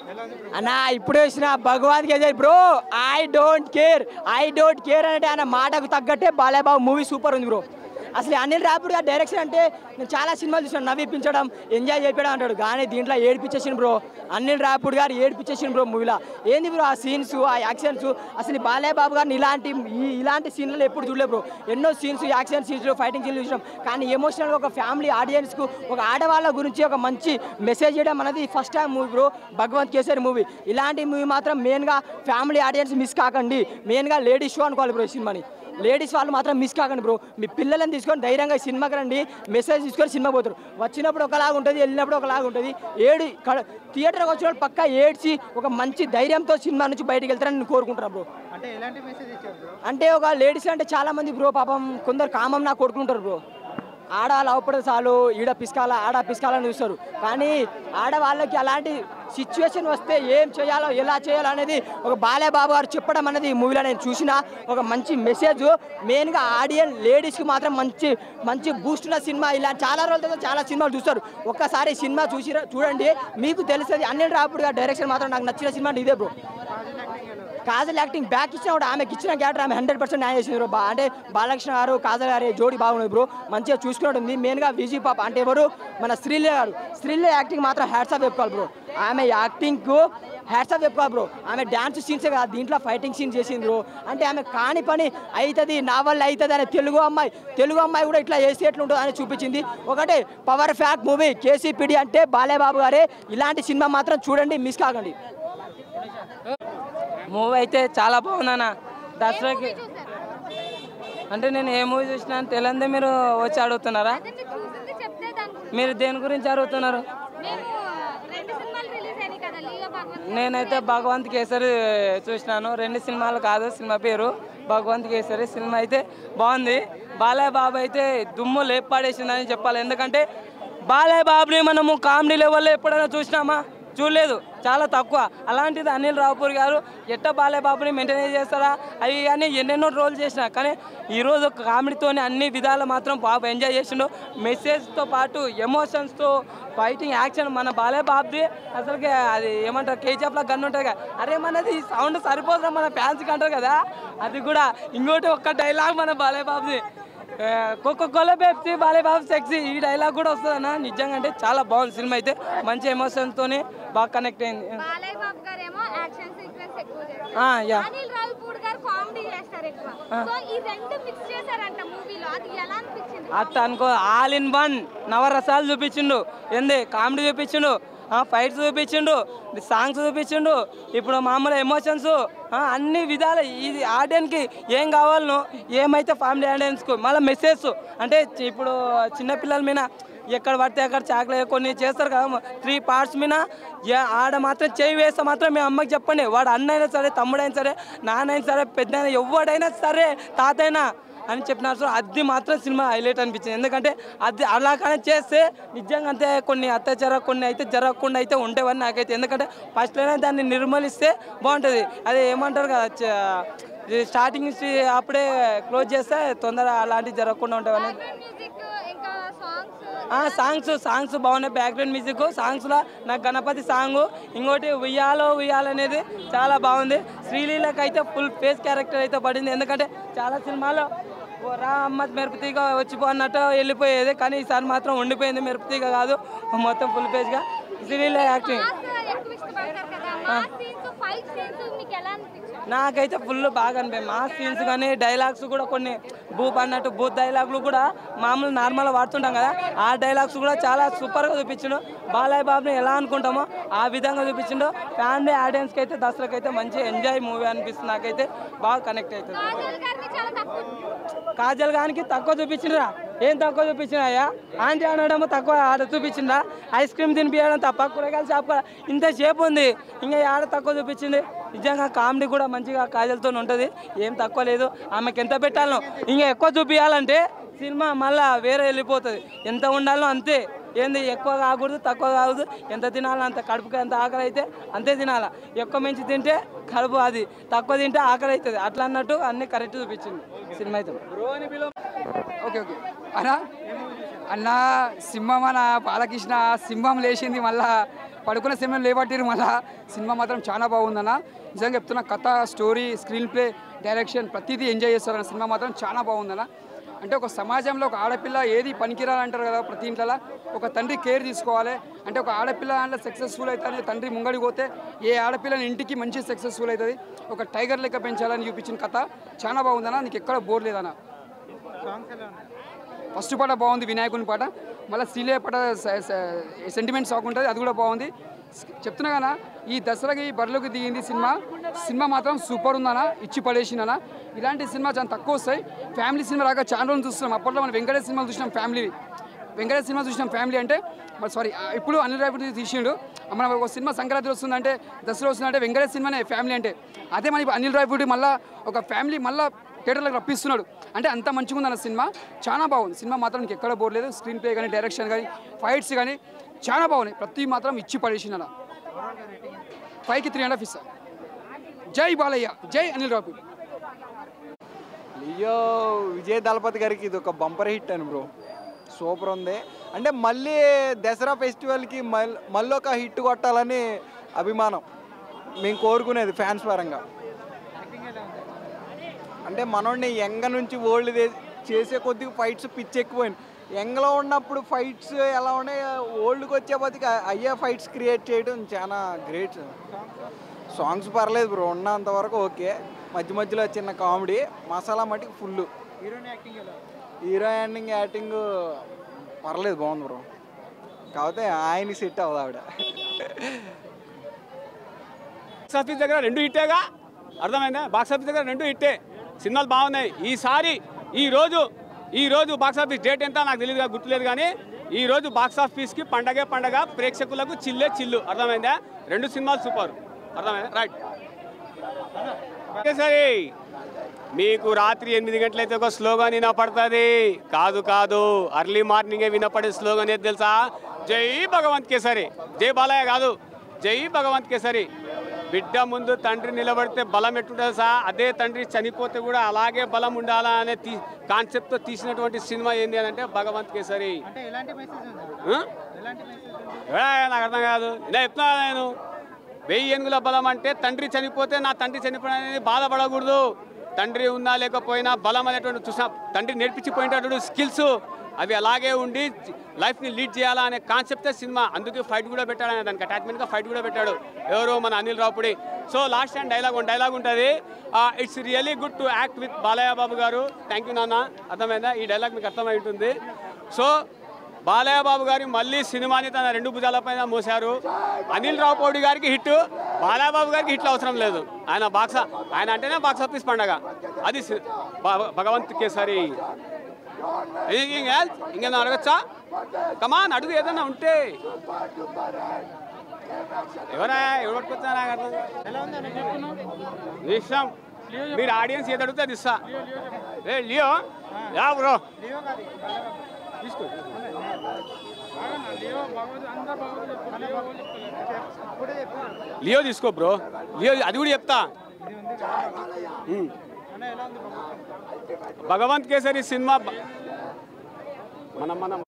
అన్నా ఇప్పుడే వచ్చిన భగవాన్ కేజీ bro I don't care I don't care అంటే ఆయన మాటకు తగ్గట్టే బాలేబాబు మూవీ సూపర్ ఉంది బ్రో అసలు అనిల్ రాపుడు గారి డైరెక్షన్ అంటే నేను చాలా సినిమాలు చూసాను నవ్విపించడం ఎంజాయ్ చేయడం అంటాడు కానీ దీంట్లో ఏడిపించేసిన బ్రో అనిల్ రాపుడు గారు ఏడిపించేసిన బ్రో మూవీలో ఏంది బ్రో ఆ సీన్స్ ఆ యాక్షన్స్ అసలు ఈ బాలేబాబు గారిని ఇలాంటి ఈ ఇలాంటి సీన్లలో ఎప్పుడు చూడలేదు బ్రో ఎన్నో సీన్స్ యాక్షన్ సీన్స్ ఫైటింగ్ సీన్లు చూసినాం కానీ ఎమోషనల్గా ఒక ఫ్యామిలీ ఆడియన్స్కు ఒక ఆడవాళ్ళ గురించి ఒక మంచి మెసేజ్ చేయడం అనేది first time movie bro Bhagavanth Kesari movie ఇలాంటి మూవీ మాత్రం మెయిన్గా ఫ్యామిలీ ఆడియన్స్ మిస్ కాకండి మెయిన్గా లేడీస్ షో అనుకోవాలి బ్రో ఈ సినిమాని లేడీస్ వాళ్ళు మాత్రం మిస్ కాకండి బ్రో మీ పిల్లలను తీసుకొని ధైర్యంగా ఈ సినిమాకి రండి మెసేజ్ తీసుకొని సినిమా పోతారు వచ్చినప్పుడు ఒకలాగా ఉంటుంది వెళ్ళినప్పుడు ఒకలాగా ఉంటుంది ఏడి కడ- థియేటర్కి వచ్చినప్పుడు పక్కా ఏడ్చి ఒక మంచి ధైర్యంతో సినిమా నుంచి బయటికి వెళ్తారని నేను కోరుకుంటున్నాను బ్రో అంటే ఎలాంటి మెసేజ్ ఇచ్చారు బ్రో అంటే ఒక లేడీస్ అంటే చాలా మంది బ్రో పాపం కొందరు కామం నా కొడుకుంటారు బ్రో ఆడ లవపడే చాలు ఈడ పిసకాల ఆడ పిసకాలని చూస్తారు కానీ ఆడవాళ్ళకి అలాంటి సిచ్యువేషన్ వస్తే ఏం చేయాలో ఎలా చేయాలో అనేది ఒక బాలేబాబు గారు చెప్పడం అనేది ఈ మూవీలో నేను చూసిన ఒక మంచి మెసేజ్ మెయిన్గా ఆడియన్ లేడీస్కి మాత్రం మంచి మంచి బూస్ట్ ఉన్న సినిమా ఇలా చాలా రోజుల తర్వాత చాలా సినిమాలు చూస్తారు ఒక్కసారి ఈ సినిమా చూసి చూడండి మీకు తెలుస్తుంది అనిల్ రాపుడు గారి డైరెక్షన్ మాత్రం నాకు నచ్చిన సినిమా అంటే ఇదే బ్రో కాజల్ యాక్టింగ్ బ్యాక్ ఇచ్చిన కూడా ఆమెకి ఇచ్చిన క్యారెక్టర్ ఆమె హండ్రెడ్ పర్సెంట్ న్యాయం చేసింది బ్రో బా అంటే బాలకృష్ణ గారు కాజల్ గారి జోడి బాగుంది బ్రో మంచిగా చూసుకున్నట్టు ఉంది మెయిన్గా విజయ్ పాప అంటే ఎవరు మన శ్రీలే గారు శ్రీలే యాక్టింగ్ మాత్రం హ్యాట్స్ ఆఫ్ చెప్పుకోవాలి బ్రో ఆమె యాక్టింగ్కు హ్యాట్స్ ఆఫ్ చెప్పుకోవాలి బ్రో ఆమె డ్యాన్స్ సీన్సే కాదు దీంట్లో ఫైటింగ్ సీన్ చేసింది బ్రో అంటే ఆమె కాని పని అవుతుంది నా వల్ల అవుతుంది అనే తెలుగు అమ్మాయి తెలుగు అమ్మాయి కూడా ఇట్లా చేస్తే ఎట్లుంటుంది అని చూపించింది ఒకటే పవర్ ఫ్యాక్ మూవీ కేసీపీడి అంటే బాలేబాబు గారే ఇలాంటి సినిమా మాత్రం చూడండి మిస్ కాకండి మూవీ అయితే చాలా బాగుందన్న దసరాకి అంటే నేను ఏ మూవీ చూసినా అని తెలియందే మీరు వచ్చి అడుగుతున్నారా అదే మీరు చూసింది చెప్తే దాని మీరు దేని గురించి అడుగుతున్నారు మేము రెండు సినిమాలు రిలీజ్ అయినాయి కదా లీగా భగవత్ నేనైతే భగవంత్ కేసరి చూసినాను రెండు సినిమాలు కాదు సినిమా పేరు భగవంత్ కేసరి సినిమా అయితే బాగుంది బాలయ్య బాబు అయితే దుమ్ము లేపాడేసిందని చెప్పాలి ఎందుకంటే బాలయ్య బాబుని మనము కామెడీ లెవెల్లో ఎప్పుడైనా చూసినామా చూడలేదు చాలా తక్కువ అలాంటిది అనిల్ రావుపూర్ గారు ఎట్ట బాలయ్య బాబుని మెయింటైన్ చేస్తారా అవి కానీ ఎన్నెన్నో రోల్ చేసిన కానీ ఈరోజు కామెడీతోనే అన్ని విధాలు మాత్రం బాబు ఎంజాయ్ చేసిండు మెసేజ్తో పాటు ఎమోషన్స్తో ఫైటింగ్ యాక్షన్ మన బాలయ్య బాబుది అసలుకి అది ఏమంటారు కేజీఎఫ్లో గన్ ఉంటుంది కదా అరే మనది సౌండ్ సరిపోదురా మన ఫ్యాన్స్కి అంటారు కదా అది కూడా ఇంకోటి ఒక్క డైలాగ్ మన బాలయ్య బాబుది కుక్క కొల పెప్సి బాలయ్య బాబు సెక్సీ ఈ డైలాగ్ కూడా వస్తుందన్న నిజంగా అంటే చాలా బాగుంది సినిమా అయితే మంచి ఎమోషన్తోనే బాగా కనెక్ట్ అయింది బాలయ్య బాబు గారు ఏమో యాక్షన్ సీక్వెన్స్ ఎక్కువ చేస్తారు ఆ, యా అనిల్ రావిపూడి గారు కామెడీ చేస్తారు ఎక్కువ సో ఈ రెండు మిక్స్ చేశారంట మూవీలో అది ఎలా అనిపించింది అట్లా అనుకో ఆల్ ఇన్ వన్ నవరసాలు చూపించిండు ఏంది కామెడీ చూపించిండు ఫైట్స్ చూపించిండు సాంగ్స్ చూపించిండు ఇప్పుడు మామూలు ఎమోషన్స్ అన్ని విధాలు ఇది ఆడియన్కి ఏం కావాలనో ఏమైతే ఫ్యామిలీ ఆడియన్స్కు మళ్ళీ మెసేజ్ అంటే చి- ఇప్పుడు చిన్నపిల్లల మీద ఎక్కడ పడితే అక్కడ చాకలే కొన్ని చేస్తారు కదా త్రీ పార్ట్స్ మీద ఏ- ఆడ మాత్రం చేయి వేస్తే మాత్రం మీ అమ్మకి చెప్పండి వాడు అన్న అయినా సరే తమ్ముడైనా సరే నాన్న అయినా సరే పెద్ద ఎవడైనా సరే తాత అయినా అని చెప్పినారు సో అది మాత్రం సినిమా హైలైట్ అనిపించింది ఎందుకంటే అది అలా కానీ చేస్తే నిజంగా అంతే కొన్ని అత్యాచారం కొన్ని అయితే జరగకుండా అయితే ఉండేవని నాకైతే ఎందుకంటే ఫస్ట్లోనే దాన్ని నిర్మలిస్తే బాగుంటుంది అది ఏమంటారు కదా చ- స్టార్టింగ్ నుంచి అప్పుడే క్లోజ్ చేస్తే తొందర అలాంటివి జరగకుండా ఉంటాయని మ్యూజిక్ ఇంకా సాంగ్స్ ఆ సాంగ్స్ సాంగ్స్ బాగున్నాయి బ్యాక్గ్రౌండ్ మ్యూజిక్ సాంగ్స్లో నాకు గణపతి సాంగ్ ఇంకోటి ఉయ్యాలో ఉయ్యాలో అనేది చాలా బాగుంది శ్రీలీలకి అయితే ఫుల్ ఫేస్ క్యారెక్టర్ అయితే పడింది ఎందుకంటే చాలా సినిమాలో ఓ రా అమ్మ మెరుపుతీగ వచ్చిపో అన్నట్టు వెళ్ళిపోయేది కానీ ఈసారి మాత్రం ఉండిపోయింది మెరుపుతీగ కాదు మొత్తం ఫుల్ పేజ్గా శ్రీలీల యాక్టింగ్ మాస్ ఎక్కువ ఇష్టపడతారు కదా మాస్ సీన్స్ ఫైట్ సీన్స్ మీకు ఎలా అనిపించింది నాకైతే ఫుల్ బాగా అనిపించింది మా సీన్స్ కానీ డైలాగ్స్ కూడా కొన్ని బూప్ అన్నట్టు బూత్ డైలాగులు కూడా మామూలు నార్మల్ వాడుతుంటాం కదా ఆ డైలాగ్స్ కూడా చాలా సూపర్గా చూపించిండు బాలయ్య బాబుని ఎలా అనుకుంటామో ఆ విధంగా చూపించిండు ఫ్యామిలీ ఆడియన్స్కి అయితే దసరాకి అయితే మంచి ఎంజాయ్ మూవీ అనిపిస్తుంది నాకైతే బాగా కనెక్ట్ అవుతుంది కాజల్ గారిని చాలా తక్కువ కాజల్ గానికి తక్కువ చూపించిండ్రా ఏం తక్కువ చూపించినాయా ఆంటీ అనడం తక్కువ ఆడ చూపించిందా ఐస్ క్రీమ్ తినిపించడం తప్ప కూరగాయల షాప్ కూడా ఇంతసేపు ఉంది ఇంకా ఆడ తక్కువ చూపించింది నిజంగా కామెడీ కూడా మంచిగా కాజల్తో ఉంటుంది ఏం తక్కువ లేదు ఆమెకి ఎంత పెట్టాలనో ఇంకా ఎక్కువ చూపించాలంటే సినిమా మళ్ళా వేరే వెళ్ళిపోతుంది ఎంత ఉండాలో అంతే ఏంది ఎక్కువ కాకూడదు తక్కువ కాకూడదు ఎంత తినాలో అంత కడుపుకి ఎంత ఆకలి అయితే అంతే తినాలా ఎక్కువ మంచి తింటే కడుపు అది తక్కువ తింటే ఆకలి అవుతుంది అట్లా అన్నట్టు అన్ని కరెక్ట్ చూపించింది సినిమా అయితే ఓకే ఓకే అన్నా అన్న సింహం అన్న బాలకృష్ణ సింహం లేచింది మళ్ళా పడుకునే సమయం లేవట్టిరు మళ్ళా సినిమా మాత్రం చాలా బాగుందన్న నిజంగా చెప్తున్నా కథ స్టోరీ స్క్రీన్ ప్లే డైరెక్షన్ ప్రతిదీ ఎంజాయ్ చేస్తారన్న సినిమా మాత్రం చాలా బాగుందన్న అంటే ఒక సమాజంలో ఒక ఆడపిల్ల ఏది పనికిరాలంటారు కదా ప్రతి ఇంట్లో ఒక తండ్రి కేర్ తీసుకోవాలి అంటే ఒక ఆడపిల్ల దాంట్లో సక్సెస్ఫుల్ అవుతుంది తండ్రి ముంగడికి పోతే ఏ ఆడపిల్లని ఇంటికి మంచి సక్సెస్ఫుల్ అవుతుంది ఒక టైగర్ లెక్క పెంచాలని చూపించిన కథ చాలా బాగుందన్న నీకు ఎక్కడ బోర్ లేదన్న ఫస్ట్ పాట బాగుంది వినాయకుని పాట మళ్ళీ శ్రీలే పాట సెంటిమెంట్ సాంగ్ ఉంటుంది అది కూడా బాగుంది చెప్తున్నా కదా ఈ దసరాకి బరిలోకి దిగింది సినిమా సినిమా మాత్రం సూపర్ ఉందన్న ఇచ్చి పడేసిందన్న ఇలాంటి సినిమా చాలా తక్కువ వస్తాయి ఫ్యామిలీ సినిమా రాక చాలా రోజులు చూస్తున్నాం అప్పట్లో మనం వెంకటేష్ సినిమాలు చూసినాం ఫ్యామిలీ వెంకటేష్ సినిమా చూసినాం ఫ్యామిలీ అంటే సారీ ఇప్పుడు అనిల్ రావిపూడి తీసిండు మన ఒక సినిమా సంక్రాంతి వస్తుందంటే దసరా వస్తుందంటే వెంకటేష్ సినిమానే ఫ్యామిలీ అంటే అదే మన ఇప్పుడు అనిల్ రావిపూడి మళ్ళీ ఒక ఫ్యామిలీ మళ్ళీ థియేటర్లకు రప్పిస్తున్నాడు అంటే అంత మంచిగా ఉందన్న సినిమా చాలా బాగుంది సినిమా మాత్రం నీకు ఎక్కడ బోర్లేదు స్క్రీన్ ప్లే కానీ డైరెక్షన్ కానీ ఫైట్స్ కానీ చాలా బాగున్నాయి ప్రతి మాత్రం ఇచ్చి పడేసింది అలా ఫైవ్కి త్రీ అండ్ హాఫ్ ఇస్తా జై బాలయ్య జై అనిల్ రావిపూడి లియో విజయ్ దళపతి గారికి ఇది ఒక బంపర్ హిట్ అని బ్రో సూపర్ ఉంది అంటే మళ్ళీ దసరా ఫెస్టివల్కి మళ్ళీ మళ్ళీ ఒక హిట్ కొట్టాలని అభిమానం మేము కోరుకునేది ఫ్యాన్స్ పరంగా అంటే మనోడిని యంగ నుంచి ఓల్డ్ చేసే కొద్దిగా ఫైట్స్ పిచ్చి ఎక్కువైంది యంగ్లో ఉన్నప్పుడు ఫైట్స్ ఎలా ఉన్నాయి ఓల్డ్కి వచ్చే బతికి అయ్యే ఫైట్స్ క్రియేట్ చేయడం చాలా గ్రేట్ సాంగ్స్ పర్లేదు బ్రో ఉన్నంత వరకు ఓకే మధ్య మధ్యలో చిన్న కామెడీ మసాలా మటుకు ఫుల్ హీరో యాక్టింగ్ యాక్టింగ్ పర్లేదు బాగుంది బ్రో కాకపోతే ఆయనకి సెట్ అవ్వదు ఆవిడ బాక్స్ ఆఫీస్ దగ్గర రెండు హిట్టేగా అర్థమైందా బాక్స్ ఆఫీస్ దగ్గర రెండు హిట్టే సినిమాలు బాగున్నాయి ఈసారి ఈ రోజు ఈ రోజు బాక్స్ ఆఫీస్ డేట్ ఎంత నాకు తెలియదు గుర్తులేదు కానీ ఈ రోజు బాక్స్ ఆఫీస్కి పండగే పండగ ప్రేక్షకులకు చిల్లే చిల్లు అర్థమైందా రెండు సినిమాలు సూపర్ అర్థమైందా రైట్ సరే మీకు రాత్రి ఎనిమిది గంటలైతే ఒక స్లోగన్ వినపడుతుంది కాదు కాదు అర్లీ మార్నింగే వినపడే స్లోగన్ ఏది తెలుసా జై భగవంత్ కేసరి జై బాలయ్య కాదు జై భగవంత్ కేసరి బిడ్డ ముందు తండ్రి నిలబడితే బలం ఎట్టుంటుంది సా అదే తండ్రి చనిపోతే కూడా అలాగే బలం ఉండాలా అనే తీ కాన్సెప్ట్తో తీసినటువంటి సినిమా ఏంటి అని అంటే భగవంత్ కేసరి ఆ? ఏ, నాకు అర్థం కాదు ఇలా చెప్తున్నా నేను వెయ్యి ఏనుగుల బలం అంటే తండ్రి చనిపోతే నా తండ్రి చనిపోయిన బాధపడకూడదు తండ్రి ఉన్నా లేకపోయినా బలం అనేటువంటి చూసిన తండ్రి నేర్పించిపోయినటువంటి స్కిల్స్ అవి అలాగే ఉండి లైఫ్ని లీడ్ చేయాలా అనే కాన్సెప్టే సినిమా అందుకే ఫైట్ కూడా పెట్టాడు ఆయన దానికి అటాచ్మెంట్గా ఫైట్ కూడా పెట్టాడు ఎవరు మన Anil Ravipudi so last time dialogue dialogue ఉంటుంది it's really good to act with Balayya Babu garu thank you నాన్న అర్థమైందా ఈ డైలాగ్ మీకు అర్థమై ఉంటుంది సో బాలయ్య బాబు గారి మళ్ళీ సినిమాని తన రెండు భుజాలపైన మోశారు అనిల్ రావుపౌడి గారికి హిట్ బాలయ్య బాబు గారికి హిట్లు అవసరం లేదు ఆయన బాక్స్ ఆయన అంటేనే బాక్స్ ఆఫీస్ పండగ అది సి- భ- భగవంత్ కేసరి ఇంకేనా అడగచ్చా కమాన్ అడుగు ఏదన్నా ఉంటే ఎవరా ఎవరు పట్టుకొచ్చా నాకు అర్థం కాదు. నీ ఇష్టం మీరు ఆడియన్స్ ఏది అడిగితే అది ఇస్తా ఏ లియో యా బ్రో తీసుకో లియో తీసుకో బ్రో లియో అది కూడా చెప్తా ఉమ్. భగవంత్ కేసరి సినిమా బ- మనం మనం